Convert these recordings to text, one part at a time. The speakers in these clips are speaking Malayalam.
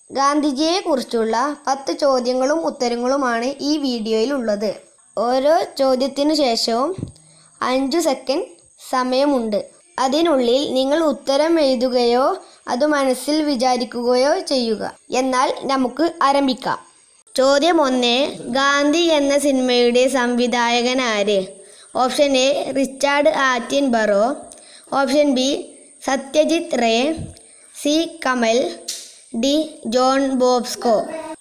ഗാന്ധിജിയെക്കുറിച്ചുള്ള പത്ത് ചോദ്യങ്ങളും ഉത്തരങ്ങളുമാണ് ഈ വീഡിയോയിൽ ഉള്ളത് ഓരോ ചോദ്യത്തിനു ശേഷവും അഞ്ചു സെക്കൻഡ് സമയമുണ്ട് അതിനുള്ളിൽ നിങ്ങൾ ഉത്തരം എഴുതുകയോ അത് മനസ്സിൽ വിചാരിക്കുകയോ ചെയ്യുക എന്നാൽ നമുക്ക് ആരംഭിക്കാം ചോദ്യം ഒന്ന് ഗാന്ധി എന്ന സിനിമയുടെ സംവിധായകൻ ആര് option A Richard Attenborough option B Satyajit Ray C Kamal D John ബോബ്സ്കോ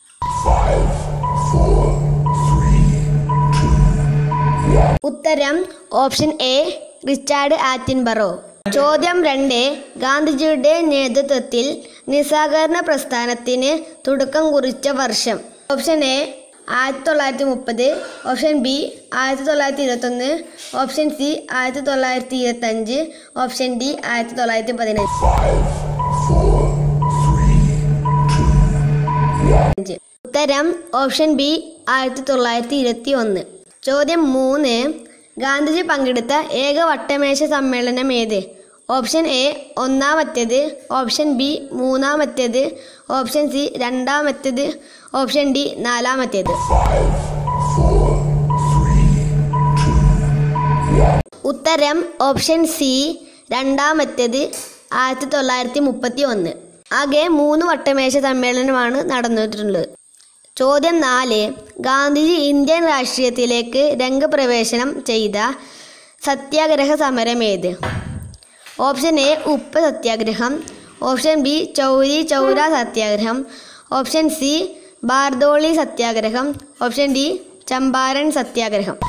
ഉത്തരം ഓപ്ഷൻ എ റിച്ചാർഡ് ആറ്റിൻബറോ ചോദ്യം രണ്ട് ഗാന്ധിജിയുടെ നേതൃത്വത്തിൽ നിസ്സഹകരണ പ്രസ്ഥാനത്തിന് തുടക്കം കുറിച്ച വർഷം ഓപ്ഷൻ എ ആയിരത്തി തൊള്ളായിരത്തി മുപ്പത് ഓപ്ഷൻ ബി ആയിരത്തി തൊള്ളായിരത്തി ഇരുപത്തൊന്ന് ഓപ്ഷൻ സി ആയിരത്തി തൊള്ളായിരത്തി ഇരുപത്തഞ്ച് ഓപ്ഷൻ ഡി ആയിരത്തി തൊള്ളായിരത്തി പതിനഞ്ച് അഞ്ച്. ഉത്തരം ഓപ്ഷൻ ബി ആയിരത്തി തൊള്ളായിരത്തി ഇരുപത്തി ഒന്ന് ചോദ്യം മൂന്ന് ഗാന്ധിജി പങ്കെടുത്ത ഏക വട്ടമേശ സമ്മേളനം ഏത് ഓപ്ഷൻ എ ഒന്നാമത്തേത് ഓപ്ഷൻ ബി മൂന്നാമത്തേത് ഓപ്ഷൻ സി രണ്ടാമത്തേത് ഓപ്ഷൻ ഡി നാലാമത്തേത് ഉത്തരം ഓപ്ഷൻ സി രണ്ടാമത്തേത് ആയിരത്തി തൊള്ളായിരത്തി മുപ്പത്തി ഒന്ന് ആകെ മൂന്ന് വട്ടമേശ സമ്മേളനമാണ് നടന്നിട്ടുള്ളത് ചോദ്യം നാല് ഗാന്ധിജി ഇന്ത്യൻ രാഷ്ട്രീയത്തിലേക്ക് രംഗപ്രവേശനം ചെയ്ത സത്യാഗ്രഹ സമരം ഏത് ഓപ്ഷൻ എ ഉപ്പ് സത്യാഗ്രഹം ഓപ്ഷൻ ബി ചൗരി ചൗര സത്യാഗ്രഹം ഓപ്ഷൻ സി ബാർദോളി സത്യാഗ്രഹം ഓപ്ഷൻ ഡി ചമ്പാരൻ സത്യാഗ്രഹം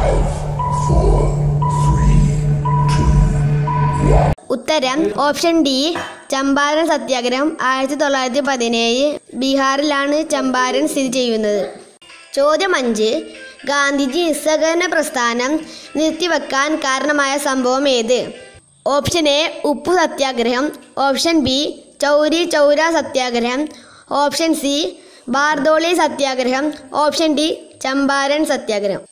ഉത്തരം ഓപ്ഷൻ ഡി ചമ്പാരൻ സത്യാഗ്രഹം ആയിരത്തി തൊള്ളായിരത്തി പതിനേഴ് ബീഹാറിലാണ് ചമ്പാരൻ സ്ഥിതി ചെയ്യുന്നത് ചോദ്യം അഞ്ച് ഗാന്ധിജി നിസ്സഹകരണ പ്രസ്ഥാനം നിർത്തിവെക്കാൻ കാരണമായ സംഭവം ഏത് ഓപ്ഷൻ എ ഉപ്പു സത്യാഗ്രഹം ഓപ്ഷൻ ബി ചൗരി ചൗര സത്യാഗ്രഹം ഓപ്ഷൻ സി ബാർദോളി സത്യാഗ്രഹം ഓപ്ഷൻ ഡി ചമ്പാരൻ സത്യാഗ്രഹം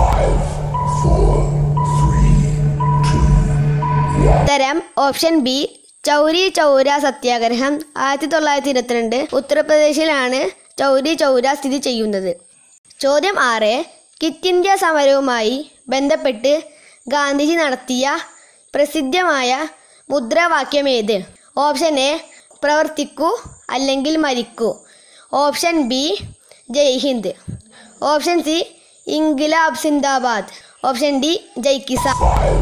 ഉത്തരം ഓപ്ഷൻ ബി ചൗരി ചൗര സത്യാഗ്രഹം ആയിരത്തി തൊള്ളായിരത്തി ഇരുപത്തിരണ്ട് ഉത്തർപ്രദേശിലാണ് ചൗരി ചൗര സ്ഥിതി ചെയ്യുന്നത് ചോദ്യം ആറ് കിറ്റ് ഇന്ത്യ സമരവുമായി ബന്ധപ്പെട്ട് ഗാന്ധിജി നടത്തിയ പ്രസിദ്ധമായ മുദ്രാവാക്യം ഏത് ഓപ്ഷൻ എ പ്രവർത്തിക്കൂ അല്ലെങ്കിൽ മരിക്കൂ ഓപ്ഷൻ ബി ജയ് ഹിന്ദ് ഓപ്ഷൻ സി ഇൻഗിലാബ് സിന്ദാബാദ് ഓപ്ഷൻ ഡി ജയ് കിസാൻ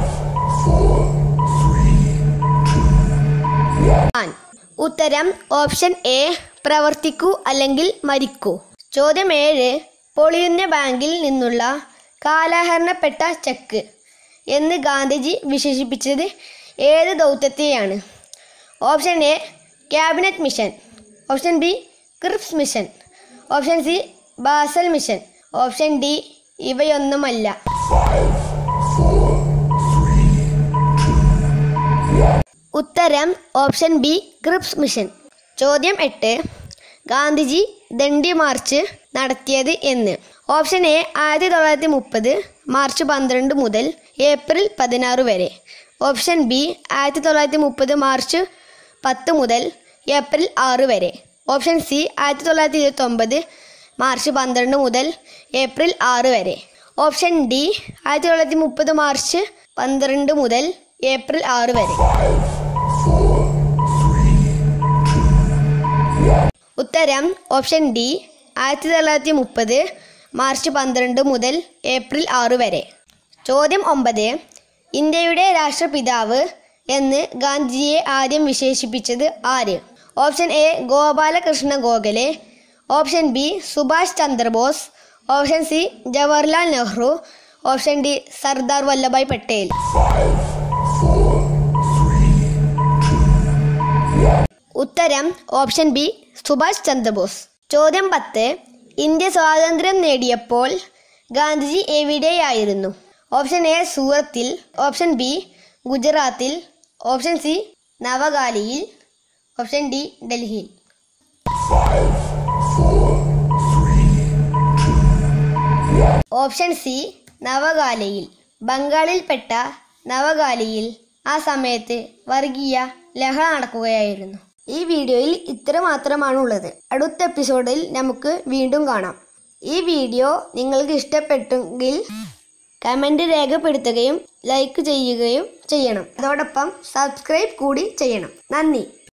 ഉത്തരം ഓപ്ഷൻ എ പ്രവർത്തിക്കൂ അല്ലെങ്കിൽ മരിക്കൂ ചോദ്യം ഏഴ് പൊളിയുന്ന ബാങ്കിൽ നിന്നുള്ള കാലഹരണപ്പെട്ട ചെക്ക് എന്ന് ഗാന്ധിജി വിശേഷിപ്പിച്ചത് ഏത് ദൗത്യത്തെയാണ് option A cabinet mission option B Cripps mission option C ബാസൽ മിഷൻ ഓപ്ഷൻ ഡി ഇവയൊന്നുമല്ല ഉത്തരം ഓപ്ഷൻ ബി ക്രിപ്സ് മിഷൻ ചോദ്യം എട്ട് ഗാന്ധിജി ദണ്ഡി മാർച്ച് നടത്തിയത് എന്ന് ഓപ്ഷൻ എ ആയിരത്തി തൊള്ളായിരത്തി മുപ്പത് മാർച്ച് പന്ത്രണ്ട് മുതൽ ഏപ്രിൽ പതിനാറ് വരെ ഓപ്ഷൻ ബി ആയിരത്തി തൊള്ളായിരത്തി മുപ്പത് മാർച്ച് പത്ത് മുതൽ ഏപ്രിൽ ആറ് വരെ ഓപ്ഷൻ സി ആയിരത്തി തൊള്ളായിരത്തി ഇരുപത്തൊമ്പത് മാർച്ച് പന്ത്രണ്ട് മുതൽ ഏപ്രിൽ ആറ് വരെ ഓപ്ഷൻ ഡി ആയിരത്തി തൊള്ളായിരത്തി മുപ്പത് മാർച്ച് പന്ത്രണ്ട് മുതൽ ഏപ്രിൽ ആറ് വരെ ഉത്തരം ഓപ്ഷൻ ഡി ആയിരത്തി തൊള്ളായിരത്തി മുപ്പത് മാർച്ച് പന്ത്രണ്ട് മുതൽ ഏപ്രിൽ ആറ് വരെ ചോദ്യം ഒമ്പത് ഇന്ത്യയുടെ രാഷ്ട്രപിതാവ് എന്ന് ഗാന്ധിജിയെ ആദ്യം വിശേഷിപ്പിച്ചത് ആര് option A Gopalakrishna Gokhale option B Subhash Chandrabose option C Jawaharlal Nehru option D Sardar Vallabhbhai Patel ഉത്തരം ഓപ്ഷൻ ബി സുഭാഷ് ചന്ദ്രബോസ് ചോദ്യം പത്ത് ഇന്ത്യ സ്വാതന്ത്ര്യം നേടിയപ്പോൾ ഗാന്ധിജി എവിടെയായിരുന്നു ഓപ്ഷൻ എ സൂറത്തിൽ ഓപ്ഷൻ ബി ഗുജറാത്തിൽ ഓപ്ഷൻ സി നവഗാലിയിൽ ഓപ്ഷൻ ഡി ഡൽഹിയിൽ ഓപ്ഷൻ സി നവഗാലിയിൽ ബംഗാളിൽപ്പെട്ട നവഗാലിയിൽ ആ സമയത്ത് വർഗീയ ലഹള നടക്കുകയായിരുന്നു ഈ വീഡിയോയിൽ ഇത്ര മാത്രമാണ് ഉള്ളത് അടുത്ത എപ്പിസോഡിൽ നമുക്ക് വീണ്ടും കാണാം ഈ വീഡിയോ നിങ്ങൾക്ക് ഇഷ്ടപ്പെട്ടെങ്കിൽ കമൻറ്റ് രേഖപ്പെടുത്തുകയും ലൈക്ക് ചെയ്യുകയും ചെയ്യണം അതോടൊപ്പം സബ്സ്ക്രൈബ് കൂടി ചെയ്യണം നന്ദി